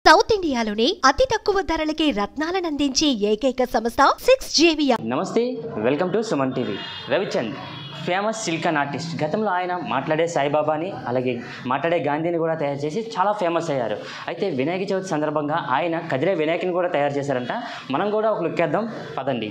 South ఇండియాలోనే అతి తక్కువ ధరలకి రత్నాలను అందించే ఏకైక సంస్థ సిక్స్ జేవియా నమస్తే welcome to Suman TV Ravichand famous silken artist గతంలో ఆయన మాట్లాడే సాయిబాబాని అలాగే మాట్లాడే గాంధీని కూడా తయారు చేసి చాలా ఫేమస్ అయ్యారు అయితే వినాయక చవితి సందర్భంగా ఆయన కదిరే వినాయకుని కూడా తయారు చేశారంట మనం కూడా ఒక లుక్ వేద్దాం పదండి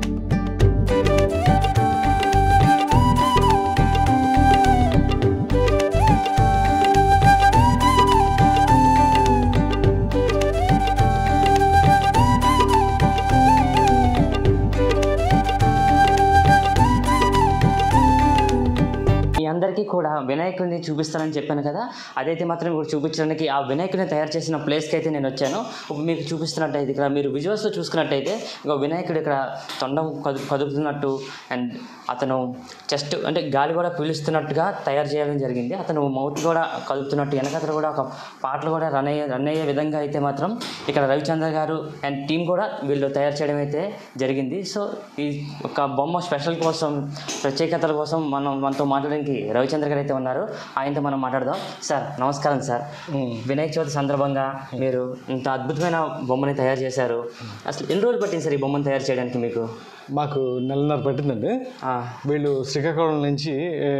మీ అందరికీ కూడా వినాయకుడిని చూపిస్తానని చెప్పాను కదా అదైతే మాత్రం ఇప్పుడు చూపించడానికి ఆ వినాయకుడిని తయారు చేసిన ప్లేస్కి అయితే నేను వచ్చాను ఇప్పుడు మీకు చూపిస్తున్నట్టయితే ఇక్కడ మీరు విజువల్స్లో చూసుకున్నట్టయితే ఇక వినాయకుడు ఇక్కడ తొండం కదు కదుపుతున్నట్టు అండ్ అతను చెస్ట్ అంటే గాలి కూడా పీలుస్తున్నట్టుగా తయారు చేయడం జరిగింది అతను మౌత్ కూడా కదుపుతున్నట్టు వెనకతను కూడా ఒక పాటలు కూడా రన్ అయ్యే రన్ అయ్యే విధంగా అయితే మాత్రం ఇక్కడ రవిచంద్ర గారు అండ్ టీం కూడా వీళ్ళు తయారు చేయడం అయితే జరిగింది సో ఈ ఒక బొమ్మ స్పెషల్ కోసం ప్రత్యేకతల కోసం మనం మనతో మాట్లాడడానికి రవిచంద్ర గారు అయితే ఉన్నారు ఆయనతో మనం మాట్లాడదాం సార్ నమస్కారం సార్ వినాయక చవితి సందర్భంగా మీరు ఇంత అద్భుతమైన బొమ్మని తయారు చేశారు అసలు ఎన్ని రోజులు పట్టింది సార్ ఈ బొమ్మను తయారు చేయడానికి మీకు మాకు నెలన్నర పట్టిందండి ఆ, వీళ్ళు శ్రీకాకుళం నుంచి ఏ,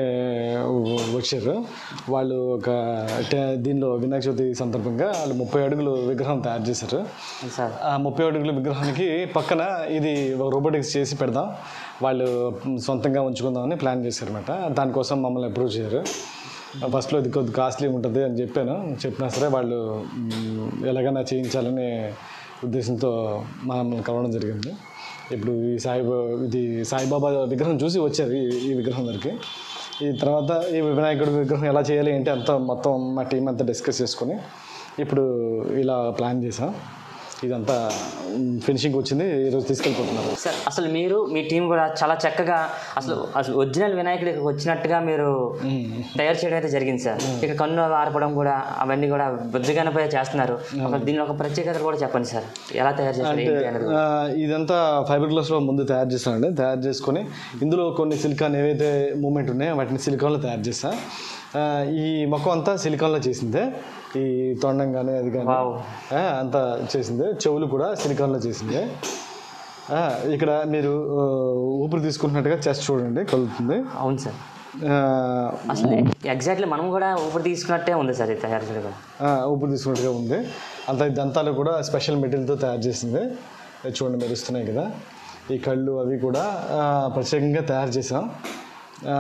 వచ్చారు వాళ్ళు ఒక టే- దీనిలో వినాయక చవితి సందర్భంగా వాళ్ళు ముప్పై అడుగులు విగ్రహం తయారు చేశారు సార్ ఆ ముప్పై అడుగుల విగ్రహానికి పక్కన ఇది ఒక రోబోటిక్స్ చేసి పెడదాం వాళ్ళు సొంతంగా ఉంచుకుందామని ప్లాన్ చేశారన్నమాట దానికోసం మమ్మల్ని అప్రూవ్ చేయరు ఫస్ట్లో ఇది కొద్ది కాస్ట్లీ ఉంటుంది అని చెప్పాను చెప్పినా సరే వాళ్ళు మ్, ఎలాగైనా చేయించాలనే ఉద్దేశంతో మమ్మల్ని కలవడం జరిగింది ఇప్పుడు ఈ సాయి ఇది సాయిబాబా విగ్రహం చూసి వచ్చారు ఈ ఈ విగ్రహం దగ్గరికి ఈ తర్వాత ఈ వినాయకుడి విగ్రహం ఎలా చేయాలి ఏంటి అంతా మొత్తం మా టీం అంతా డిస్కస్ చేసుకొని ఇప్పుడు ఇలా ప్లాన్ చేసాం ఇదంతా ఫినిషింగ్ వచ్చింది ఈరోజు తీసుకెళ్ళిపోతున్నారు సార్ అసలు మీరు మీ టీం కూడా చాలా చక్కగా అసలు అసలు ఒరిజినల్ వినాయకుడు ఇక్కడికి వచ్చినట్టుగా మీరు తయారు చేయడం అయితే జరిగింది సార్ ఇక కన్ను ఆర్పడం కూడా అవన్నీ కూడా బుజ్జగానపై చేస్తున్నారు ఒక దీని ఒక ప్రత్యేకత కూడా చెప్పండి సార్ ఎలా తయారు చేస్తారు ఏంటి అనేది ఆ, ఇదంతా ఫైబర్ గ్లాస్లో ముందు తయారు చేస్తానండి తయారు చేసుకొని ఇందులో కొన్ని సిలికాన్ ఏవైతే మూమెంట్ ఉన్నాయో వాటిని సిలికాన్లో తయారు చేస్తా ఆ, ఈ మొక్క అంతా సిలికాన్లో చేసిందే ఈ తొండం కానీ అది కానీ వావ్. ఆ, అంతా చేసిందే చెవులు కూడా సిలికాన్లో చేసిందే ఆ, ఇక్కడ మీరు ఆ, ఊపిరి తీసుకుంటున్నట్టుగా చెస్ట్ చూడండి కలుగుతుంది అవును సార్ ఆ, అసలు ఎగ్జాక్ట్లీ మనం కూడా ఊపిరి తీసుకున్నట్టే ఉంది సార్ ఇది తయారు చేయడం ఆ, ఊపిరి తీసుకున్నట్టుగా ఉంది అంత ఈ దంతాలు కూడా స్పెషల్ మెటీరియల్తో తయారు చేసింది ఇది చూడండి మెరుస్తున్నాయి కదా ఈ కళ్ళు అవి కూడా ఆ, ప్రత్యేకంగా తయారు చేసాం ఆ,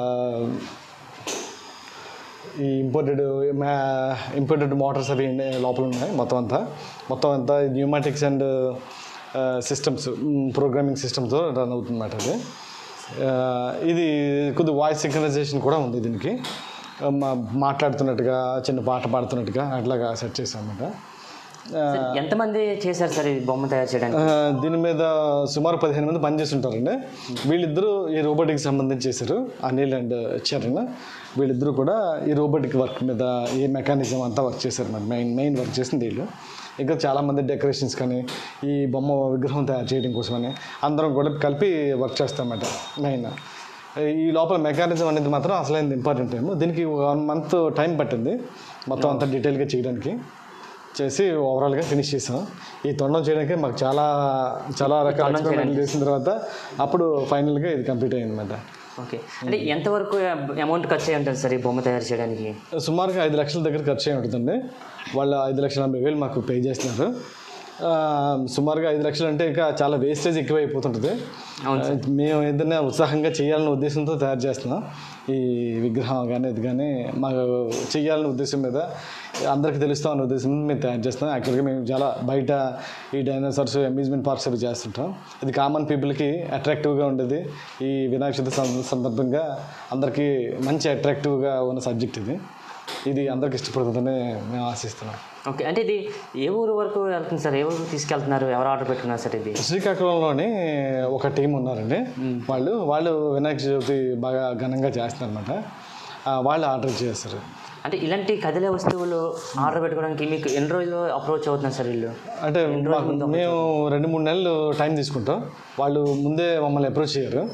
ఈ ఇంపోర్టెడ్ మ్యా ఇంపోర్టెడ్ మోటార్స్ అవి ఉన్నాయి- లోపల ఉన్నాయి మొత్తం అంతా మొత్తం అంతా న్యూమాటిక్స్ అండ్ సిస్టమ్స్ ప్రోగ్రామింగ్ సిస్టమ్తో రన్ అవుతుందన్నమాట అది ఆ, ఇది కొద్ది వాయిస్ సింక్రనైజేషన్ కూడా ఉంది దీనికి ఆ, మా- మాట్లాడుతున్నట్టుగా చిన్న పాట పాడుతున్నట్టుగా అట్లాగా సెట్ చేసాం అన్నమాట ఆ, ఎంతమంది చేశారు సార్ ఈ బొమ్మ తయారు చేయడానికి ఆ, దీని మీద సుమారు పదిహేను మంది పనిచేస్తుంటారండి వీళ్ళిద్దరూ ఈ రోబోటిక్ సంబంధించి చేశారు అనిల్ అండ్ చరణ్ వీళ్ళిద్దరూ కూడా ఈ రోబోటిక్ వర్క్ మీద ఈ మెకానిజం అంతా వర్క్ చేశారు మరి మెయిన్ మెయిన్ వర్క్ చేసింది వీళ్ళు ఇంకా చాలామంది డెకరేషన్స్ కానీ ఈ బొమ్మ విగ్రహం తయారు చేయడం కోసమని అందరం కూడా కలిపి వర్క్ చేస్తామన్నమాట మెయిన్ ఈ లోపల మెకానిజం అనేది మాత్రం అసలైంది ఇంపార్టెంట్ ఏమో దీనికి వన్ మంత్ టైం పట్టింది మొత్తం అంతా డీటెయిల్గా చేయడానికి చేసి ఓవరాల్గా ఫినిష్ చేసాం ఈ తొండం చేయడానికి మాకు చాలా చాలా రకాల ఎక్స్పెరిమెంట్లు చేసిన తర్వాత అప్పుడు ఫైనల్గా ఇది కంప్లీట్ అయింది అనమాట ఓకే అంటే ఎంతవరకు అమౌంట్ ఖర్చు అయ్యి ఉంటుంది సార్ ఈ బొమ్మ తయారు చేయడానికి సుమారుగా ఐదు లక్షల దగ్గర ఖర్చు అయి ఉంటుందండి వాళ్ళు ఐదు లక్షల నలభై వేలు మాకు పే చేస్తున్నారు ఆ, సుమారుగా ఐదు లక్షలు అంటే ఇంకా చాలా వేస్టేజ్ ఎక్కువ అయిపోతుంటుంది అవును ఆ, మేము ఏదైనా ఉత్సాహంగా చేయాలనే ఉద్దేశంతో తయారు చేస్తున్నాం ఈ విగ్రహం కానీ ఇది కానీ మాకు చేయాలనే ఉద్దేశం మీద అందరికీ తెలుస్తాం అనే ఉద్దేశం మీద మేము తయారు చేస్తాం యాక్చువల్గా మేము చాలా బయట ఈ డైనోసార్స్ అమ్యూజ్మెంట్ పార్క్స్ అవి చేస్తుంటాం ఇది కామన్ పీపుల్కి అట్రాక్టివ్గా ఉండేది ఈ వినాయక చవితి సం- సందర్భంగా అందరికీ మంచి అట్రాక్టివ్గా ఉన్న సబ్జెక్ట్ ఇది ఇది అందరికి ఇష్టపడుతుందని మేము ఆశిస్తున్నాం ఓకే అంటే ఇది ఏ ఊరు వరకు వెళ్తుంది సార్ ఏ ఊరు తీసుకెళ్తున్నారు ఎవరు ఆర్డర్ పెట్టుకున్నారు సార్ ఇది శ్రీకాకుళంలోని ఒక టీం ఉన్నారండి వాళ్ళు వాళ్ళు వినాయక చవితి బాగా ఘనంగా చేస్తున్నారన్నమాట ఆ, వాళ్ళు ఆర్డర్ చేస్తారు అంటే ఇలాంటి కదిలే వస్తువులు ఆర్డర్ పెట్టుకోవడానికి మీకు ఎన్ని రోజులు అప్రోచ్ అవుతున్నారు సార్ వీళ్ళు అంటే మాకు మేము రెండు మూడు నెలలు టైం తీసుకుంటాం వాళ్ళు ముందే మమ్మల్ని అప్రోచ్ చేయరు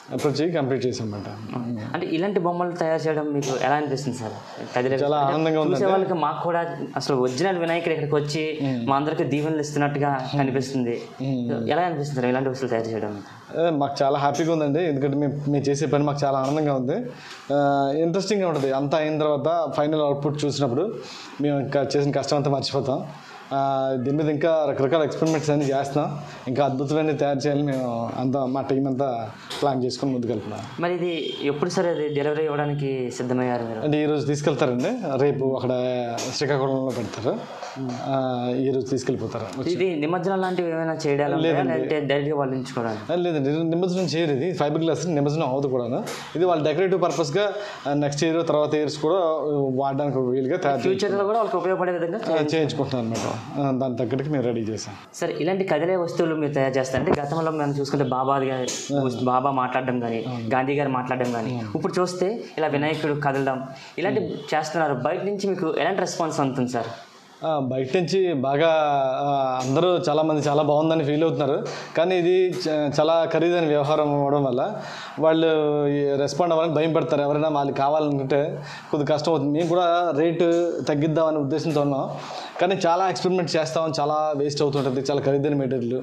అప్రోచ్ అయ్యి కంప్లీట్ చేసామన్నమాట అంటే ఇలాంటి బొమ్మలు తయారు చేయడం మీకు ఎలా అనిపిస్తుంది సార్ కదిలే చాలా ఆనందంగా ఉంది చూసే వాళ్ళకి మాకు కూడా అసలు ఒరిజినల్ వినాయకుడు ఇక్కడికి వచ్చి మా అందరికి దీవెనలు ఇస్తున్నట్టుగా కనిపిస్తుంది ఎలా అనిపిస్తుంది సార్ ఇలాంటి వస్తువులు తయారు చేయడం అదే మాకు చాలా హ్యాపీగా ఉందండి ఎందుకంటే మేము మేము చేసే పని మాకు చాలా ఆనందంగా ఉంది ఇంట్రెస్టింగ్గా ఉంటుంది అంతా అయిన తర్వాత ఫైనల్ అవుట్పుట్ చూసినప్పుడు మేము ఇంకా చేసిన కష్టం అంతా మర్చిపోతాం ఆ, దీని మీద ఇంకా రకరకాల ఎక్స్పెరిమెంట్స్ అన్ని చేస్తున్నాం ఇంకా అద్భుతమైన తయారు చేయాలని మేము అంతా మా టీం అంతా ప్లాన్ చేసుకొని ముందుకెళ్తున్నాం మరి ఇది ఎప్పుడు సార్ అది డెలివరీ ఇవ్వడానికి సిద్ధమయ్యారు మీరు అంటే ఈరోజు తీసుకెళ్తారండి రేపు అక్కడ శ్రీకాకుళంలో పెడతారు ఆ, ఈరోజు తీసుకెళ్ళిపోతారు ఇది నిమజ్జనం లాంటివి ఏమైనా చేయడాలు ఉంటాయా? లేదంటే డైరెక్ట్గా వాళ్ళు ఉంచుకోవడానికి ఆ, లేదండి ఇది నిమజ్జనం చేయరు ఇది ఫైబర్ గ్లాస్ నిమజ్జనం అవ్వదు కూడా ఇది వాళ్ళ డెకరేటివ్ పర్పస్గా నెక్స్ట్ ఇయర్ తర్వాత ఇయర్స్ కూడా వాడడానికి వీలుగా తయారు చేసి ఫ్యూచర్లో కూడా వాళ్ళకి ఉపయోగపడే విధంగా ఆ, చేయించుకుంటున్నాను అనమాట దాని తగ్గట్టుకి మేము రెడీ చేసాం సార్ ఇలాంటి కదిలే వస్తువులు మీరు తయారు చేస్తారంటే గతంలో మనం చూసుకుంటే బాబా గారి బాబా మాట్లాడడం కానీ గాంధీ గారు మాట్లాడడం కానీ ఇప్పుడు చూస్తే ఇలా వినాయకుడు కదలడం ఇలాంటి చేస్తున్నారు బయట నుంచి మీకు ఎలాంటి రెస్పాన్స్ ఉంటుంది సార్ ఆ, బయట నుంచి బాగా ఆ, అందరూ చాలామంది చాలా బాగుందని ఫీల్ అవుతున్నారు కానీ ఇది చ- చాలా ఖరీదైన వ్యవహారం అవ్వడం వల్ల వాళ్ళు రెస్పాండ్ అవ్వాలని భయం పడతారు ఎవరైనా వాళ్ళకి కావాలనుకుంటే కొద్దిగా కష్టం అవుతుంది మేము కూడా రేటు తగ్గిద్దామనే ఉద్దేశంతో ఉన్నాం కానీ చాలా ఎక్స్పెరిమెంట్ చేస్తాం చాలా వేస్ట్ అవుతుంటుంది చాలా ఖరీదైన మెటీరియల్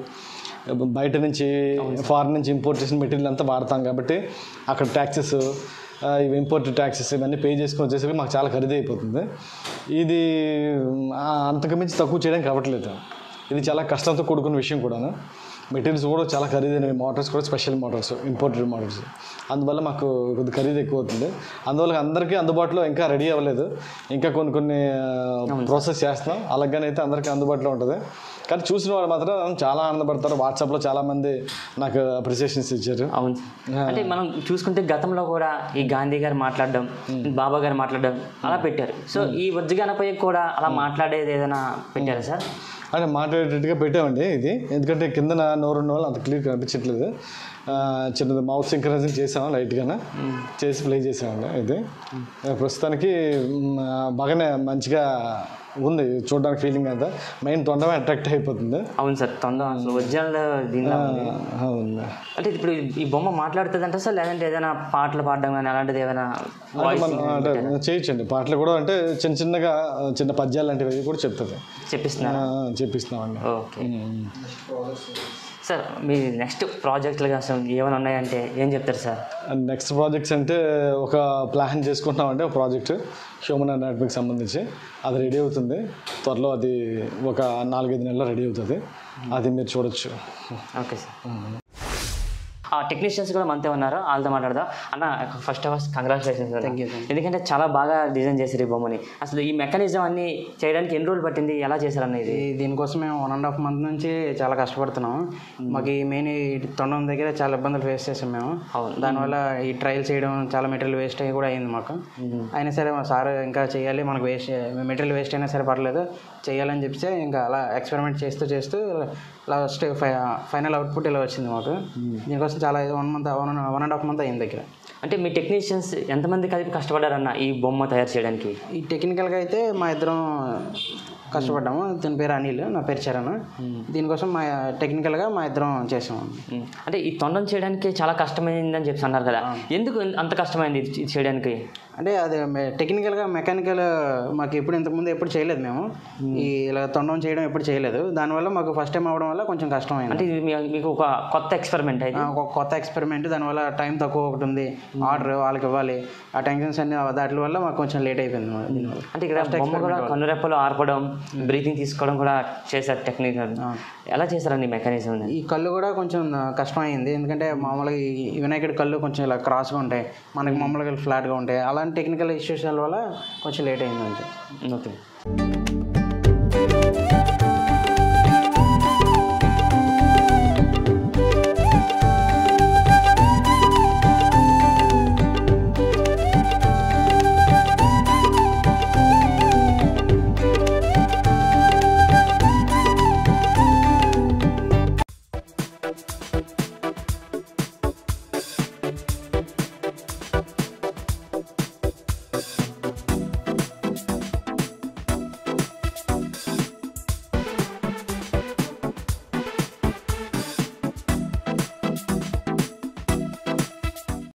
బయట నుంచి ఫారిన్ నుంచి ఇంపోర్ట్ చేసిన మెటీరియల్ అంతా వాడతాం కాబట్టి అక్కడ ట్యాక్సెస్ ఇవి ఇంపోర్ట్ ట్యాక్సెస్ ఇవన్నీ పే చేసుకొని వచ్చేసరికి మాకు చాలా ఖరీదు అయిపోతుంది ఇది ఆ, అంతకు మించి తక్కువ చేయడానికి అవ్వట్లేదు ఇది చాలా కష్టంతో కూడుకున్న విషయం కూడాను మెటీరియల్స్ కూడా చాలా ఖరీదైనవి మోటార్స్ కూడా స్పెషల్ మోటార్స్ ఇంపోర్టెడ్ మోటార్స్ అందువల్ల మాకు కొద్ది ఖరీదు ఎక్కువ అవుతుంది అందువల్ల అందరికీ అందుబాటులో ఇంకా రెడీ అవ్వలేదు ఇంకా కొన్ని కొన్ని ప్రాసెస్ చేస్తున్నాం అలాగనైతే అందరికీ అందుబాటులో ఉంటుంది కానీ చూసిన వాళ్ళు మాత్రం చాలా ఆనందపడతారు వాట్సాప్లో చాలామంది నాకు అప్రిసియేషన్స్ ఇచ్చారు అవును సార్. అంటే మనం చూసుకుంటే గతంలో కూడా ఈ గాంధీ గారు మాట్లాడడం బాబా గారు మాట్లాడడం అలా పెట్టారు సో ఈ వజ్జగణపై కూడా అలా మాట్లాడేది ఏదైనా పెట్టారా సార్ అంటే మాట్లాడేటట్టుగా పెట్టామండి ఇది ఎందుకంటే కిందన నోరు వాళ్ళు అంత క్లియర్ కనిపించట్లేదు ఆ, చిన్నది మౌత్ సింక్రనైజింగ్ చేసాము లైట్గానే చేసి ప్లే చేసామండి ఇది ఆ, ప్రస్తుతానికి మ్, ఆ, బాగానే మంచిగా ఉంది చూడడానికి ఫీలింగ్ అంతా మైండ్ తొందరగా అట్రాక్ట్ అయిపోతుంది అవును సార్ తొందర అసలు ఒరిజినల్ దీనిలో ఉంది. ఆ, ఉంది అంటే ఇప్పుడు ఈ బొమ్మ మాట్లాడుతుంది అంటే సార్ లేదంటే ఏదైనా పాటలు పాడడం కానీ అలాంటిది ఏదైనా అంటే వాయిస్ మనం అంటే చేయొచ్చండి పాటలు కూడా అంటే చిన్న చిన్నగా ఆ, చిన్న పద్యాలు లాంటివి కూడా చెప్తుంది చెప్పిస్తున్నారు ఆ, చెప్పిస్తున్నామండి ఓకే సార్ మీ నెక్స్ట్ ప్రాజెక్టులు అసలు ఏమైనా ఉన్నాయంటే ఏం చెప్తారు సార్ నెక్స్ట్ ప్రాజెక్ట్స్ అంటే ఒక ప్లాన్ చేసుకుంటున్నామంటే ఒక ప్రాజెక్ట్ హ్యూమన్ అనాటమీకి సంబంధించి అది రెడీ అవుతుంది త్వరలో అది ఒక నాలుగైదు నెలల్లో రెడీ అవుతుంది అది మీరు చూడొచ్చు ఓకే సార్ ఆ టెక్నీషియన్స్ కూడా మనతో ఉన్నారు వాళ్ళతో మాట్లాడదాం అన్న ఫస్ట్ ఆఫ్ ఆల్ కంగ్రాచులేషన్స్ ఎందుకంటే చాలా బాగా డిజైన్ చేశారు ఈ బొమ్మని అసలు ఈ మెకానిజం అన్ని చేయడానికి ఎన్ని రోజులు పట్టింది ఎలా చేశారన్న ఇది ఈ దీనికోసం మేము వన్ అండ్ హాఫ్ మంత్ నుంచి చాలా కష్టపడుతున్నాం మాకు ఈ మెయిన్ ఈ తొండం దగ్గర చాలా ఇబ్బందులు ఫేస్ చేసాం మేము అవును. దానివల్ల ఈ ట్రయల్ చేయడం చాలా మెటీరియల్ వేస్ట్ అయ్యి కూడా అయింది మాకు అయినా సరే మా సార్ ఇంకా చేయాలి మనకు వేస్ట్ మెటీరియల్ వేస్ట్ అయినా సరే పర్లేదు చేయాలని చెప్తే ఇంకా అలా ఎక్స్పెరిమెంట్ చేస్తూ చేస్తూ లాస్ట్ ఫైనల్ అవుట్పుట్ ఇలా వచ్చింది మాకు దీనికోసం చాలా one month one one and half month అయింది దగ్గర అంటే మీ టెక్నీషియన్స్ ఎంతమంది కలిపి కష్టపడారన్న ఈ బొమ్మ తయారు చేయడానికి ఈ టెక్నికల్గా అయితే మా ఇద్దరం కష్టపడ్డాము దీని పేరు అనిల్ నా పేరు చరణ్ దీనికోసం మా టెక్నికల్గా మా ఇద్దరం చేసాము ఉమ్. అంటే ఈ తొండం చేయడానికి చాలా కష్టమైందని చెప్పి అన్నారు కదా ఎందుకు అంత కష్టమైంది ఇది ఇది చేయడానికి అంటే అది మె- టెక్నికల్గా మెకానికల్ మాకు ఎప్పుడు ఇంతకుముందు ఎప్పుడు చేయలేదు మేము ఈ ఇలా తొండం చేయడం ఎప్పుడు చేయలేదు దానివల్ల మాకు ఫస్ట్ టైం అవ్వడం వల్ల కొంచెం కష్టం అయింది అంటే ఇది మీ- మీకు ఒక కొత్త ఎక్స్పెరిమెంట్ అయితే ఆ, ఒక కొత్త ఎక్స్పెరిమెంట్ దానివల్ల టైం తక్కువ ఒకటి ఉంది ఆర్డర్ వాళ్ళకి ఇవ్వాలి ఆ టెన్షన్స్ అన్ని వాటి వల్ల మాకు కొంచెం లేట్ అయిపోయింది మా- దీనివల్ల అంటే ఇక్కడ బొమ్మ కూడా కన్నురెప్పలు ఆర్పడం బ్రీతింగ్ తీసుకోవడం కూడా చేశారు టెక్నిక్ ఎలా చేశారండి మెకానిజం ఈ కళ్ళు కూడా కొంచెం ఆ, కష్టం అయింది ఎందుకంటే మామూలుగా ఈ ఈ వినాయకుడి కళ్ళు కొంచెం ఇలా క్రాస్గా ఉంటాయి మనకి మామూలుగా ఫ్లాట్గా ఉంటాయి అలాంటి టెక్నికల్ ఇష్యూస్ వల్ల కొంచెం లేట్ అయింది అంతే ఓకే